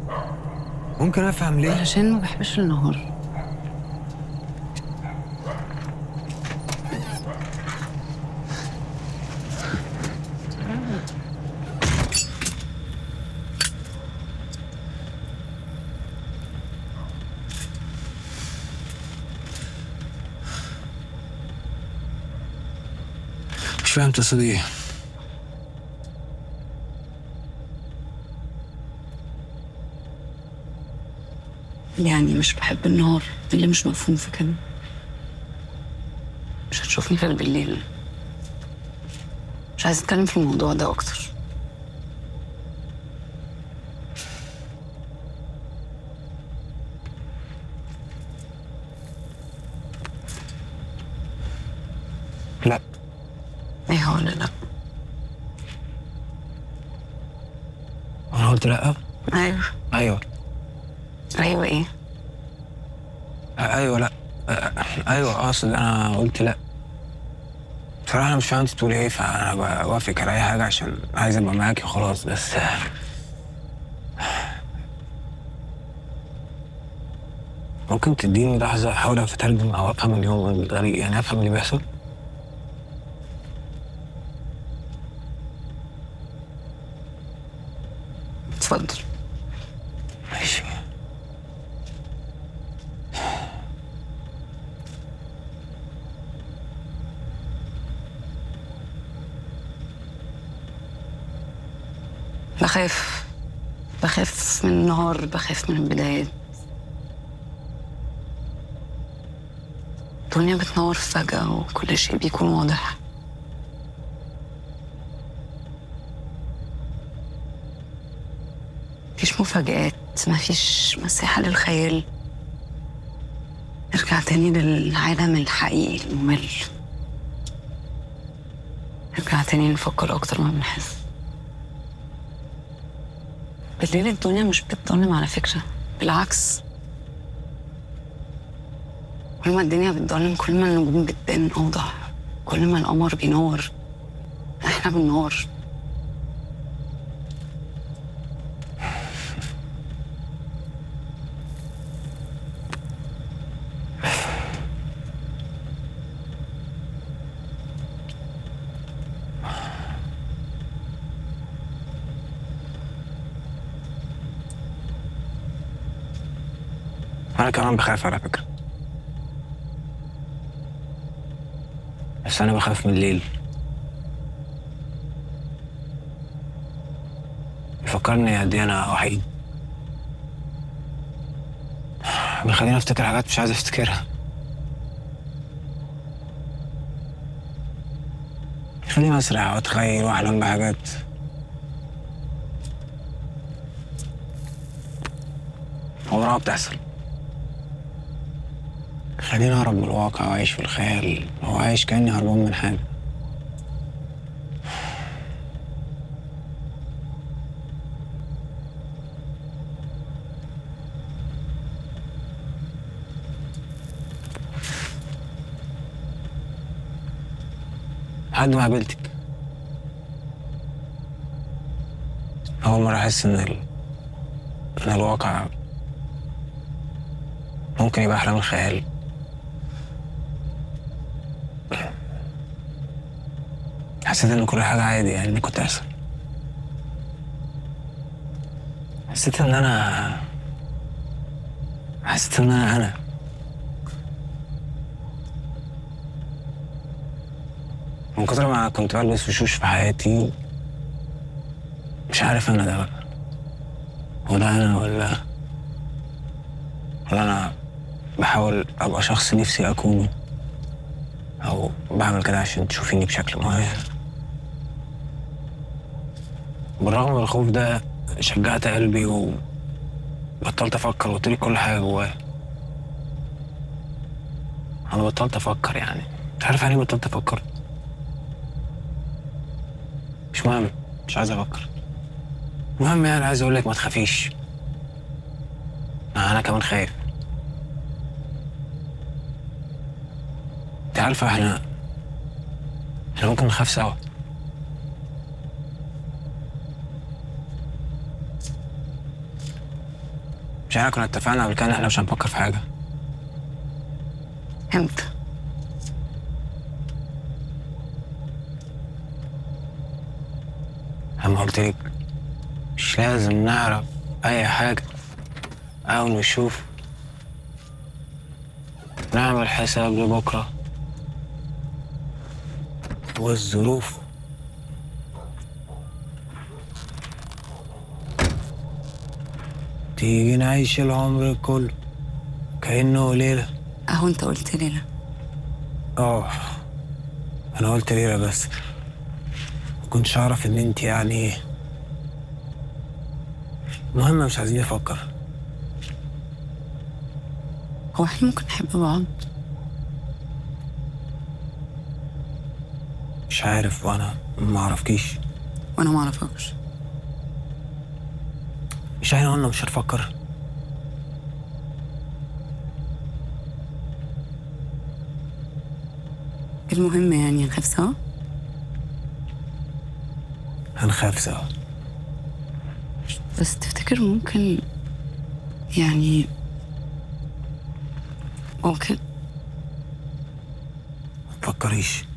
ممكن افهم ليه علشان ما بحبش النهار مش فاهم تقصد ايه يعني مش بحب النهار اللي مش مفهوم في كده مش هتشوفني غير بالليل مش عايز اتكلم في الموضوع ده اكتر لا ايه هو ولا لا انا قلت لا ايوه ايوه ايوه ايه ايوه لا ايوه اقصد انا قلت لا بصراحه انا مش فاهم انت بتقولي ايه فانا بوافق على اي حاجه عشان عايز ابقى معاكي خلاص بس ممكن تديني لحظه احاول اترجم او افهم اليوم الغريب يعني افهم اللي بيحصل اتفضل ماشي بخاف بخاف من النهار بخاف من البدايات الدنيا بتنور فجأة وكل شيء بيكون واضح مفيش مفاجآت مفيش مساحة للخيال نرجع تاني للعالم الحقيقي الممل نرجع تاني نفكر أكتر ما بنحس بالليل الدنيا مش بتضلم على فكرة بالعكس كل ما الدنيا بتضلم كل ما النجوم بتبان أوضح كل ما القمر بينور احنا بننور انا كمان بخاف على فكره بس انا بخاف من الليل بيفكرني قد ايه انا وحيد بيخليني افتكر حاجات مش عايز افتكرها يخليني اسرع واتخيل واحلم بحاجات عمرها بتحصل خليني أهرب من الواقع وأعيش في الخيال أو عايش كأني هربان من حاجة لحد ما قابلتك أول مرة أحس إن ال... إن الواقع ممكن يبقى أحلى من الخيال حسيت ان كل حاجه عادي يعني ممكن تحصل حسيت ان انا حسيت ان انا انا من كتر ما كنت بلبس وشوش في حياتي مش عارف انا ده بقى ولا انا ولا ولا انا بحاول ابقى شخص نفسي اكونه او بعمل كده عشان تشوفيني بشكل معين بالرغم من الخوف ده شجعت قلبي وبطلت افكر وقلت لي كل حاجه جوايا انا بطلت افكر يعني انت عارف يعني إيه بطلت افكر مش مهم مش عايز افكر المهم يعني عايز اقول لك ما تخافيش انا كمان خايف انت عارفه احنا احنا ممكن نخاف سوا مش احنا كنا اتفقنا قبل كده ان احنا مش هنفكر في حاجه امتى لما قلت لك مش لازم نعرف اي حاجه او نشوف نعمل حساب لبكره والظروف تيجي نعيش العمر كله كأنه ليلة اهو انت قلت لي لا اه انا قلت ليلة بس ما كنتش اعرف ان انت يعني المهم مش عايزين نفكر هو احنا ممكن نحب بعض مش عارف وانا ما اعرفكيش وانا ما اعرفكش مش احنا قلنا مش هنفكر المهم يعني نخاف سوا هنخاف سوا بس تفتكر ممكن يعني ممكن ما تفكريش